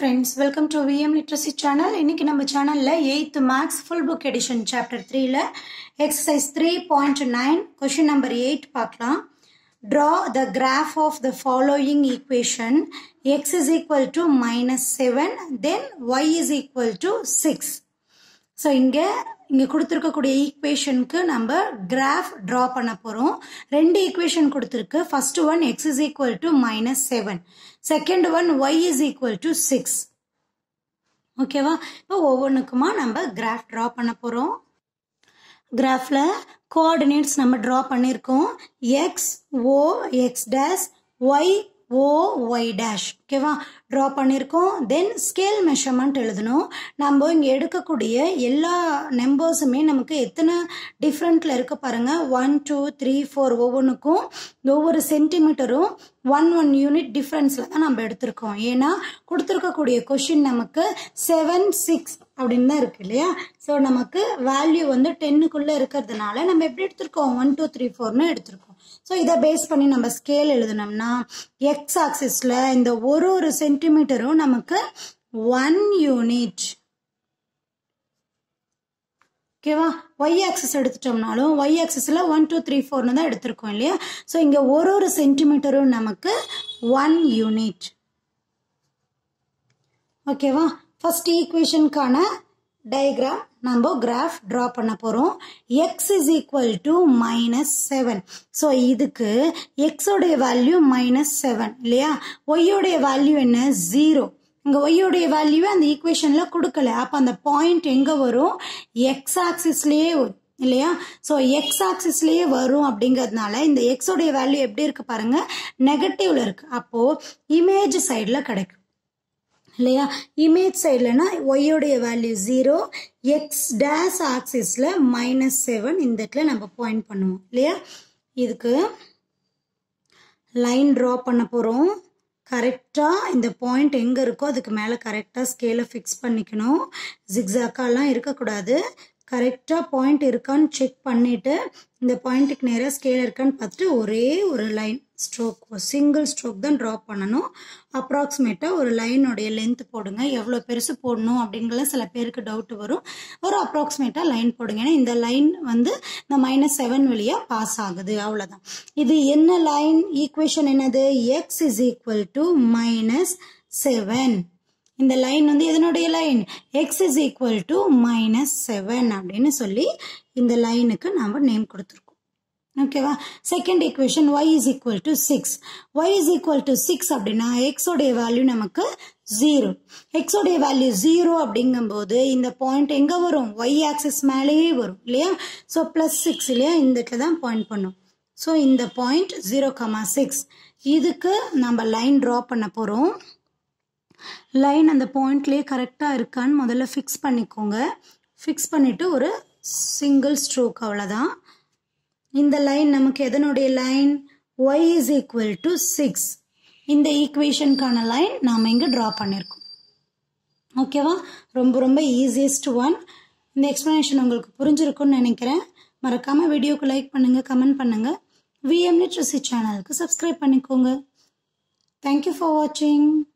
friends welcome to VM literacy channel இன்னைக்கு நம்ம சேனலில் eighth maths full book edition chapter த்ரீல exercise three point nine question number eight பார்க்கலாம் draw the graph of the following equation X is equal to minus seven then Y is equal to six so இங்கே இங்கே கொடுத்துருக்கக்கூடிய ஈக்குவேஷனுக்கு நம்ம graph draw பண்ண போகிறோம் ரெண்டு equation கொடுத்துருக்கு first one X is equal to minus seven second one Y is equal to six ஓகேவா இப்போ ஒவ்வொன்றுக்குமா நம்ம கிராஃப் ட்ரா பண்ண போகிறோம் கிராஃபில் கோஆர்டினேட்ஸ் நம்ம ட்ரா பண்ணியிருக்கோம் X O X dash Y O Y dash ஓகேவா ட்ரா பண்ணியிருக்கோம் தென் ஸ்கேல் மெஷர்மெண்ட் எழுதணும் நம்ம இங்கே எடுக்கக்கூடிய எல்லா நம்பர்ஸுமே நமக்கு எத்தனை டிஃப்ரெண்ட்டில் இருக்க பாருங்க ஒன் டூ த்ரீ ஃபோர் ஒவ்வொன்றுக்கும் ஒவ்வொரு சென்டிமீட்டரும் ஒன் ஒன் யூனிட் டிஃப்ரென்ஸில் தான் நம்ம எடுத்திருக்கோம் ஏன்னா கொடுத்துருக்கக்கூடிய கொஷின் நமக்கு செவன் சிக்ஸ் அப்படின்னு தான் இருக்கு இல்லையா ஸோ நமக்கு வேல்யூ வந்து டென்னுக்குள்ளே இருக்கிறதுனால நம்ம எப்படி எடுத்திருக்கோம் ஒன் டூ த்ரீ ஃபோர்னு எடுத்திருக்கோம் ஸோ இதை பேஸ் பண்ணி நம்ம ஸ்கேல் எழுதினோம்னா எக்ஸ் ஆக்சிஸில் இந்த ஒரு ஒரு சென்டிமீட்டரும் நமக்கு ஒன் யூனிட் ஓகேவா ஒய் ஆக்சஸ் எடுத்துட்டோம்னாலும் ஒய் ஆக்சஸில் ஒன் டூ த்ரீ ஃபோர்னு தான் எடுத்திருக்கோம் இல்லையா ஸோ இங்கே ஒரு ஒரு சென்டிமீட்டரும் நமக்கு ஒன் யூனிட் ஓகேவா ஃபர்ஸ்ட் ஈக்குவேஷனுக்கான டயக்ராம் நம்ம கிராஃப் ட்ரா பண்ண போகிறோம் X is equal to minus seven so இதுக்கு எக்ஸோடைய வேல்யூ மைனஸ் செவன் இல்லையா ஒய்யோடைய வேல்யூ என்ன ஜீரோ இங்கே ஒய்யோடைய வேல்யூவே அந்த ஈக்குவேஷனில் கொடுக்கல அப்போ அந்த பாயிண்ட் எங்கே வரும் எக்ஸ் ஆக்சிஸ்லேயே வரும் இல்லையா ஸோ எக்ஸ் ஆக்சிஸ்லேயே வரும் அப்படிங்கிறதுனால இந்த எக்ஸோடைய வேல்யூ எப்படி இருக்கு பாருங்க நெகட்டிவ்ல இருக்கு அப்போ இமேஜ் சைடில் கிடைக்கும் இல்லையா இமேஜ் சைட்லனா ஒய்யோடைய வேல்யூ ஜீரோ எக்ஸ் டேஸ் ஆக்சிஸில் மைனஸ் செவன் இந்த இடத்துல நம்ம பாயிண்ட் பண்ணுவோம் இல்லையா இதுக்கு லைன் ட்ரா பண்ண போகிறோம் கரெக்டாக இந்த பாயிண்ட் எங்கே இருக்கோ அதுக்கு மேலே கரெக்டாக ஸ்கேலை ஃபிக்ஸ் பண்ணிக்கணும் ஜிக்ஸாக்காலாம் இருக்கக்கூடாது கரெக்டாக பாயிண்ட் இருக்கான்னு செக் பண்ணிவிட்டு இந்த பாயிண்ட்டுக்கு நேராக ஸ்கேல் இருக்கான்னு பார்த்துட்டு ஒரே ஒரு லைன் ஸ்ட்ரோக் சிங்கிள் ஸ்ட்ரோக் தான் ட்ரா பண்ணணும் அப்ராக்சிமேட்டாக ஒரு லைனுடைய லென்த் போடுங்க எவ்வளோ பெருசு போடணும் அப்படிங்கிற சில பேருக்கு டவுட் வரும் ஒரு அப்ராக்சிமேட்டாக லைன் போடுங்க ஏன்னா இந்த லைன் வந்து இந்த மைனஸ் செவன் வழியாக பாஸ் ஆகுது அவ்வளோதான் இது என்ன லைன் ஈக்குவேஷன் என்னது X is equal to minus seven இந்த லைன் வந்து எதனுடைய line X is equal to minus seven அப்படின்னு சொல்லி இந்த லைனுக்கு நாம் நேம் கொடுத்துருக்கோம் ஓகேவா second equation Y is equal to six Y is equal to six அப்படின்னா எக்ஸோடைய வேல்யூ நமக்கு ஜீரோ எக்ஸோடைய வேல்யூ ஜீரோ அப்படிங்கும்போது இந்த பாயிண்ட் எங்கே வரும் ஒய் ஆக்சிஸ் மேலேயே வரும் இல்லையா ஸோ ப்ளஸ் சிக்ஸ் இல்லையா இந்த இடத்துல தான் பாயிண்ட் பண்ணும் ஸோ இந்த பாயிண்ட் ஜீரோ கமா சிக்ஸ் இதுக்கு நம்ம லைன் ட்ரா பண்ண போகிறோம் லைன் அந்த பாயிண்ட்லேயே கரெக்டாக இருக்கான்னு முதல்ல ஃபிக்ஸ் பண்ணிக்கோங்க ஃபிக்ஸ் பண்ணிவிட்டு ஒரு சிங்கிள் ஸ்ட்ரோக் அவ்வளோதான் இந்த லைன் நமக்கு எதனுடைய line Y is equal to six இந்த ஈக்குவேஷனுக்கான லைன் நாம் இங்கே ட்ரா பண்ணியிருக்கோம் ஓகேவா ரொம்ப ரொம்ப ஈஸியஸ்ட் ஒன் இந்த எக்ஸ்ப்ளனேஷன் உங்களுக்கு புரிஞ்சிருக்கும்னு நினைக்கிறேன் மறக்காமல் வீடியோக்கு லைக் பண்ணுங்கள் கமெண்ட் பண்ணுங்கள் விஎம் லிட்ரஸி சேனலுக்கு சப்ஸ்கிரைப் பண்ணிக்கோங்க தேங்க்யூ ஃபார் வாட்சிங்